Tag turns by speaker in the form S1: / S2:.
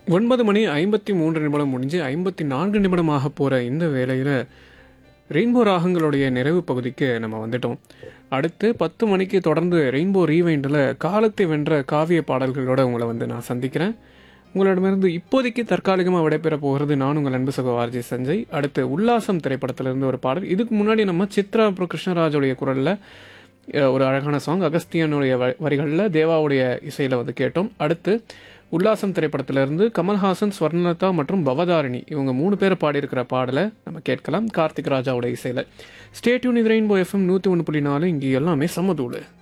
S1: ஒன்பது மணி ஐம்பத்தி மூன்று நிமிடம் முடிஞ்சு ஐம்பத்தி நான்கு நிமிடமாக போகிற இந்த வேளையில் ரெயின்போ ராகங்களுடைய நிறைவு பகுதிக்கு நம்ம வந்துட்டோம் அடுத்து பத்து மணிக்கு தொடர்ந்து ரெயின்போ ரீவைண்டில் காலத்தை வென்ற காவிய பாடல்களோட உங்களை வந்து நான் சந்திக்கிறேன் உங்களிடமிருந்து இப்போதைக்கு தற்காலிகமாக விடைபெற போகிறது நான் உங்கள் அன்பு சகோ ஆர்ஜி சஞ்சய் அடுத்து உல்லாசம் திரைப்படத்திலிருந்து ஒரு பாடல் இதுக்கு முன்னாடி நம்ம சித்ரா அப்புறம் கிருஷ்ணராஜுடைய குரலில் அஹ், ஒரு அழகான சாங் அகஸ்தியனுடைய வ- வரிகளில் தேவாவுடைய இசையில் வந்து கேட்டோம் அடுத்து உல்லாசம் திரைப்படத்திலிருந்து கமல்ஹாசன் ஸ்வர்ணலதா மற்றும் பவதாரிணி இவங்க மூணு பேர் பாடியிருக்கிற பாடலை நம்ம கேட்கலாம் கார்த்திக் ராஜாவோட இசையில் ஸ்டேட்யூன் இது ரெயின்போ எஃப்எம் நூற்றி ஒன்று புள்ளி நாலு இங்கே எல்லாமே சமதூளு